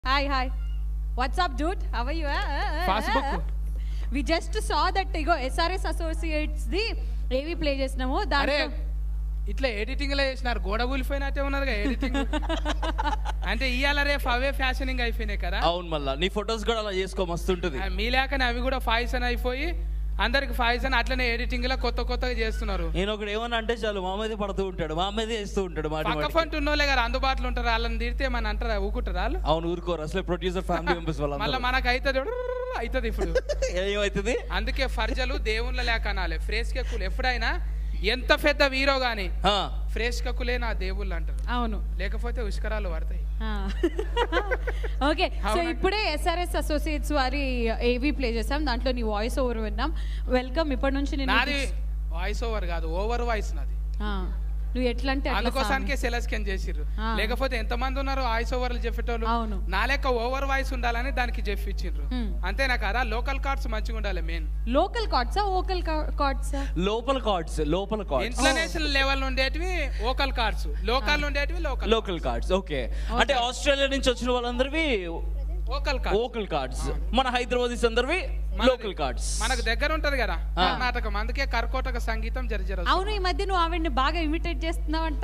Hi, hi. What's up, dude? How are you? Uh, uh, uh, Fast uh, book. uh. We just saw that ఇగో SRS associates the AV play చేసినాము అరే దాంట్లో ఇట్లా editing లో చేసినారు గోడ కూలిపోయినట్టే ఉన్నదిగా editing అంటే ఇవాళ రేపు అవే ఫ్యాషనింగ్ అయిపోయినాయి కదా అవును మళ్ళా నీ ఫొటోస్ కూడా అలా చేసుకో మస్తుంటది ఆ, మీ లేకనే అవి కూడా ఫాయిసన్ అయిపోయి అందరికి ఫాయిసన్ అట్లనే ఎడిటింగ్ లో కొత్త కొత్తగా చేస్తున్నారు నేను ఒకటి ఏమన్నా అంటే చాలు మా మీదే పడుతూ ఉంటాడు మా మీదే వేస్తూ ఉంటాడు మాటి పక్క మాటికి. ఫంట్ ఉన్నోళ్ళే కదా అందుబాటులో ఉంటారు వాళ్ళని తిడితే మన అంటారా ఊకుంటారు వాళ్ళు అవును ఊరుకోరు అసలే ప్రొడ్యూసర్ ఫ్యామిలీ మెంబర్స్ మళ్ళీ వాళ్ళందరూ మనకు అవుతుంది అవుతుంది ఇప్పుడు ఏమవుతుంది అందుకే ఫర్జలు దేవుళ్ళ లేక అనాలి ఫ్రేస్ కెక్కులు ఎప్పుడైనా ఎంత పెద్ద వీరో గాని ఆ, ఫ్రేస్ కక్కులే నా దేవుళ్ళు అంటారు అవును లేకపోతే ఉష్కరాలు పడతాయి ఓకే సో అవునండి. ఇప్పుడే ఎస్ఆర్ఎస్ అసోసియేట్స్ వారి ఏవి ప్లే చేసాం దాంట్లో నీ వాయిస్ ఓవర్ విన్నాం వెల్కమ్ ఇప్పటి నుంచి నేను నాది వాయిస్ ఓవర్ కాదు ఓవర్ వాయిస్ నాది ఆ, నువ్వు ఎట్లా అంటే అట్లా అందుకోసానికే సెలస్కెన్ చేసిర్రు ఆ. లేకపోతే ఎంత మంది ఉన్నారు వాయిస్ ఓవర్లు చెప్పేటోళ్ళు అవును. నా లెక్క ఓవర్ వాయిస్ ఉండాలని దానికి చెప్పి ఇచ్చిండ్రు Hmm. అంతేనా కదా లోకల్ కార్డ్స్ మంచిగా ఉండాలి మెయిన్ లోకల్ కార్డ్సా ఓకల్ కార్డ్సా లోపల కార్డ్స్ లోపల కార్డ్స్ ఇంటర్నేషనల్ లెవెల్ ఉండేటివి ఓకల్ కార్డ్స్ లోకల్ ఉండేటివి లోకల్ లోకల్ కార్డ్స్ ఓకే అంటే ఆస్ట్రేలియా నుంచి వచ్చిన వాళ్ళందరివి ఓకల్ కార్డ్ లోకల్ కార్డ్స్ మన హైదరాబాద్ అందరివి లోకల్ కార్డ్స్ మనకు దగ్గర ఉంటది కదా ఆ. కర్ణాటకం అందుకే కర్కోటక సంగీతం జరజర అవును ఈ మధ్య నువ్వు ఆవిడ్ని బాగా ఇమిటేట్ చేస్తున్నావంట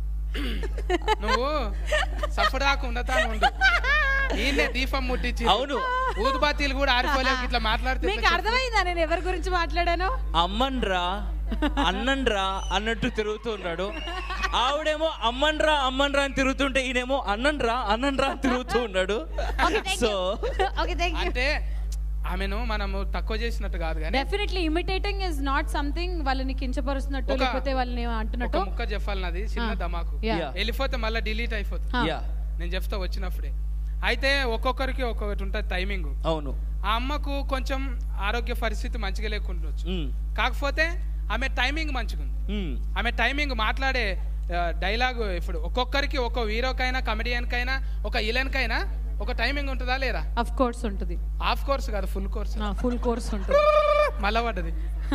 నువ్వు సఫడాకు ఉండతా ఉండు ఈయనే దీపం ముట్టించి అవును. ఊదుబాతీలు కూడా ఆరిపోలేవు ఇట్లా మాట్లాడితే మీకు అర్థమైందా నేను ఎవరి గురించి మాట్లాడాను అమ్మన్రా అన్నండ్రా అన్నట్టు తిరుగుతూ ఉన్నాడు ఆవిడేమో అమ్మన్రా అమ్మన్రా అని తిరుగుతుంటే ఈయనేమో అన్నండ్రా అన్నండ్రా అని తిరుగుతూ ఉన్నాడు సో ఓకే థ్యాంక్ యూ అంటే ఆమెను మనము తక్కువ చేసినట్టు కాదు కానీ definitely imitating is not something వాళ్ళని కించపరుస్తున్నట్టు ఒక- లేకపోతే వాళ్ళని ఏమో ఒక అంటున్నట్టు ముక్క చెప్పాలి నాది చిన్న ఆ. దమాకు Yeah. Yeah. వెళ్ళిపోతే మళ్ళీ డిలీట్ అయిపోతుంది ఆ. యా నేను చెప్తా వచ్చినప్పుడే అయితే ఒక్కొక్కరికి ఒక్కొక్కటి ఉంటుంది టైమింగ్ అవును ఆ అమ్మకు కొంచెం ఆరోగ్య పరిస్థితి మంచిగా లేకుండొచ్చు ఉమ్, కాకపోతే ఆమె టైమింగ్ మంచిగా ఉంది ఉమ్, ఆమె టైమింగ్ మాట్లాడే డైలాగ్ ఇప్పుడు ఒక్కొక్కరికి ఒక హీరోకైనా కైనా ఒక ఇలెన్కైనా ఒక టైమింగ్ ఉంటుందా లేదా అఫ్ కోర్స్ ఉంటుంది హాఫ్ కోర్స్ కాదు ఫుల్ కోర్స్ ఫుల్ కోర్స్ ఉంటుంది మళ్ళా పడ్డది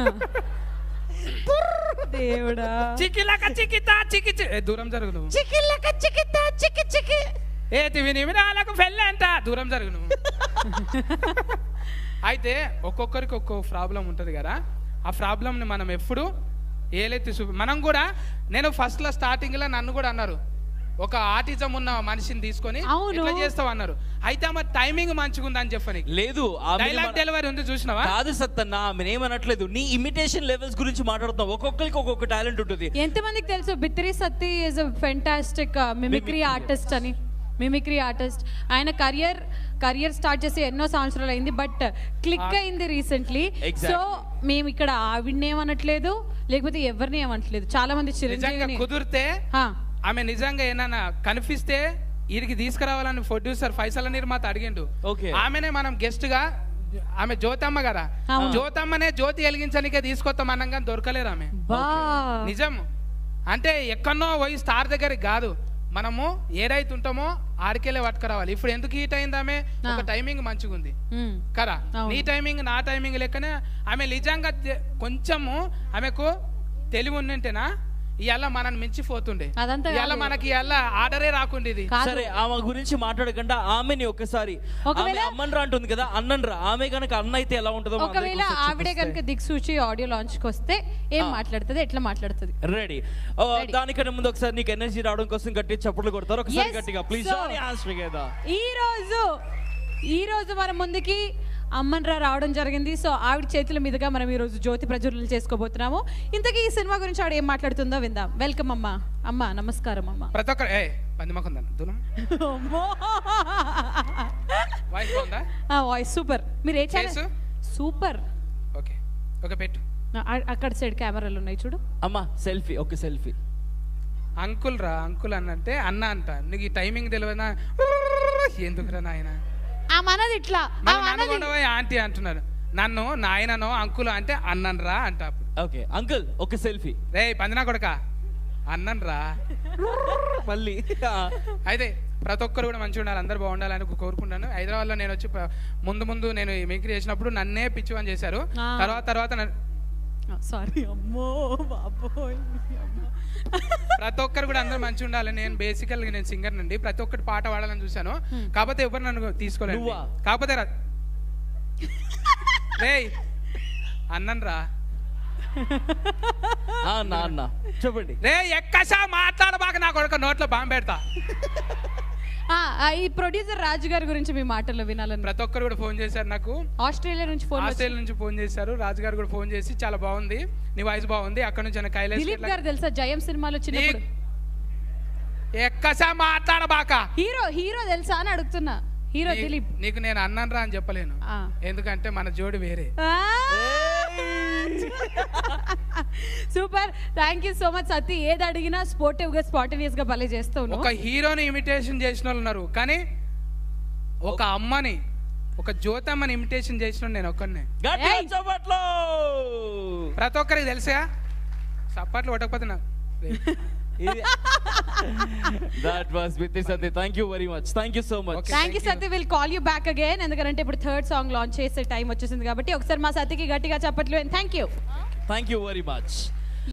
దేవుడా చికిలక చికితా చికి చి- ఏ, దూరం జరుగు నువ్వు చికిల్లక చికిత చికి చికి ఏ తివి నిమిడాలకు పెళ్ళంట దూరం జరుగు నువ్వు అయితే ఒక్కొక్కరికి ఒక్కో ప్రాబ్లం ఉంటుంది కదా ఆ ప్రాబ్లంని మనం ఎప్పుడు ఏలెత్తి చూపి మనం కూడా నేను ఫస్ట్లో స్టార్టింగ్లో నన్ను కూడా అన్నారు ఒక ఆటిజం ఉన్న మనిషిని తీసుకొని అవును. ఎట్లా చేస్తావు అన్నారు అయితే ఆమె టైమింగ్ మంచిగా ఉందని చెప్పని లేదు ఆమెని డైలాగ్ మన- డెలివరీ ఉంది చూసినావా కాదు సత్తన్న ఆమె ఏమనట్లేదు నీ ఇమిటేషన్ లెవెల్స్ గురించి మాట్లాడుతున్నావు ఒక్కొక్కరికి ఒక్కొక్క టాలెంట్ ఉంటుంది ఎంతమందికి తెలుసు Bithiri Sathi is a fantastic mimicry artist అని మిమిక్రీ ఆర్టిస్ట్ ఆయన కెరియర్ కెరియర్ స్టార్ట్ చేసి ఎన్నో సంవత్సరాలు అయింది బట్ క్లిక్ అయింది రీసెంట్లీ Exactly. సో మేము ఇక్కడ ఆవిడ్ని ఏమనట్లేదు లేకపోతే ఎవరిని ఏమనట్లేదు చాలా మంది నిజంగా చిరంజీవిని కుదిరితే హా, ఆమె నిజంగా ఏమన్నా కనిపిస్తే వీరికి తీసుకురావాలని ప్రొడ్యూసర్ ఫైసల నిర్మాత అడిగిండు Okay. ఆమెనే మనం గెస్ట్ గా ఆమె జ్యోతమ్మ కదా అవును. జ్యోతమ్మనే జ్యోతి వెలిగించడానికే తీసుకొస్తాం అన్నం కానీ దొరకలేదు ఆమె బా నిజం అంటే ఎక్కడనో పోయి స్టార్ దగ్గరికి కాదు మనము ఏదైతే ఉంటామో ఆడికెళ్ళే పట్టుకురావాలి ఇప్పుడు ఎందుకు హీట్ అయింది ఆమె ఒక ఆ. టైమింగ్ మంచిగా ఉంది మ్మ్. కదా అవును. నీ టైమింగ్ నా టైమింగ్ లెక్కనే ఆమె నిజంగా తె- కొంచెము ఆమెకు తెలివి ఉండింటేనా ఇవాళ మనల్ని మించిపోతుండే అదంతా ఇవాళ కాదు. మనకి ఇవాళ ఆర్డరే రాకుండేది కాదు. సరే ఆమె గురించి మాట్లాడకుండా ఆమెని ఒక్కసారి ఒకవేళ- ఆమె అమ్మన్రా అంటుంది కదా అన్నన్రా ఆమె కనుక అన్న అయితే ఎలా ఉంటుందో మన ఒకవేళ దగ్గరికి ఒకసారి ఆవిడే చూపిస్తే. కనుక దిక్సూచి ఆడియో లాంచ్ కి వస్తే ఏం ఆ. మాట్లాడుతుంది ఎట్లా మాట్లాడుతుంది రెడీ ఓ, Ready. దానికన్నా ముందు ఒకసారి నీకు ఎనర్జీ రావడం కోసం గట్టి చప్పట్లు కొడతారు ఒకసారి Yes, గట్టిగా ప్లీజ్ so- ఈ రోజు ఈ రోజు మన ముందుకి అమ్మన్రా రావడం జరిగింది సో ఆవిడ చేతుల మీదుగా మనం ఈ రోజు జ్యోతి ప్రజ్వలన చేసుకోబోతున్నాము ఇంతకీ ఈ సినిమా గురించి ఆవిడ ఏం మాట్లాడుతుందో విందాం వెల్కమ్ అమ్మా అమ్మా నమస్కారం అమ్మా ప్రతి ఒక్కరు ఏ పంది మొక్కందా దూరం వాయిస్ బాగుందా వాయిస్ సూపర్ మీరు ఏ channel Face? Super okay okay పెట్టు అక్కడ సైడ్ కెమెరాలు ఉన్నాయి చూడు అమ్మా సెల్ఫీ ఒక సెల్ఫీ అంకుల్ రా అంకుల్ అని అంటే అన్న అంట నీకు ఈ టైమింగ్ తెలియదా ఎందుకురా నాయన ఆ మనది ఇట్లా ఆ మరి నన్ను మనది కూడా పోయి ఆంటీ అంటున్నారు నన్ను నాయననో అంకుల్ అంటే అన్నన్ రా అంట అప్పుడు ఓకే అంకుల్ ఒక సెల్ఫీ రే పందినా కొడక అన్నన్ రా మళ్ళీ అయితే ప్రతి ఒక్కరు కూడా మంచిగా ఉండాలి అందరు బాగుండాలని కోరుకుంటాను హైదరాబాద్లో నేను వచ్చి ప- ముందు ముందు నేను మిమిక్రీ చేసినప్పుడు నన్నే పిచ్చి అని చేశారు ఆ. తర్వాత తర్వాత నన్ను- సారీ అమ్మో బాబోయ్ అమ్మో. ప్రతి ఒక్కరు కూడా అందరూ మంచిగా ఉండాలి నేను బేసికల్ నేను సింగర్ నుండి ప్రతి ఒక్కటి పాట పాడాలని చూశాను కాకపోతే ఎవరు నన్ను తీసుకోలేదు నువ్వా? కాకపోతే రా రేయ్ అన్నన్ రా ఆ, అన్న అన్న చెప్పండి రే ఎక్కసా మాట్లాడబాక నా కొడుకు నోట్లో బాంబు పెడతా ఆ, ఆ, ఈ ప్రొడ్యూసర్ రాజు గారి గురించి మీ మాటల్లో వినాలని ప్రతి ఒక్కరు కూడా ఫోన్ చేశారు నాకు ఆస్ట్రేలియా నుంచి ఫోన్ ఆస్ట్రేలియా నుంచి ఫోన్ చేశారు రాజు గారు కూడా ఫోన్ చేసి చాలా బాగుంది నీ వాయిస్ బాగుంది అక్కడ నుంచి ఆయన కైలాస్ దిలీప్ గారు తెలుసా జయం సినిమాలో చిన్నప్పుడు ఎక్కసా మాట్లాడబాక హీరో హీరో తెలుసా అని అడుగుతున్నా హీరో నీ- దిలీప్ నీకు నేను అన్నాను రా అని చెప్పలేను ఆ. ఎందుకంటే మన జోడి వేరే ఆ! Super thank you so much Sathi ఏది అడిగినా స్పోర్టివ్ గా స్పాటివియస్ గా భలే చేస్తావు ఒక హీరోని ఇమిటేషన్ చేసిన వాళ్ళు ఉన్నారు కానీ ఒక అమ్మని ఒక జ్యోతమ్మని ఇమిటేషన్ చేసిన వాడు నేను ఒక్కడినే గట్టిగా ఏయ్! చప్పట్లు ప్రతి ఒక్కరికి తెలుసా చప్పట్లు కొట్టకపోతే నాకు that was with Satya thank you very much thank you so much Okay. Thank you thank you. Sathi will call you back again ఎందుకంటే ఇప్పుడు థర్డ్ సాంగ్ లాంచ్ చేసే టైం వచ్చేసింది కాబట్టి ఒకసారి మా సతీకి గట్టిగా చెప్పట్లు thank you thank you very much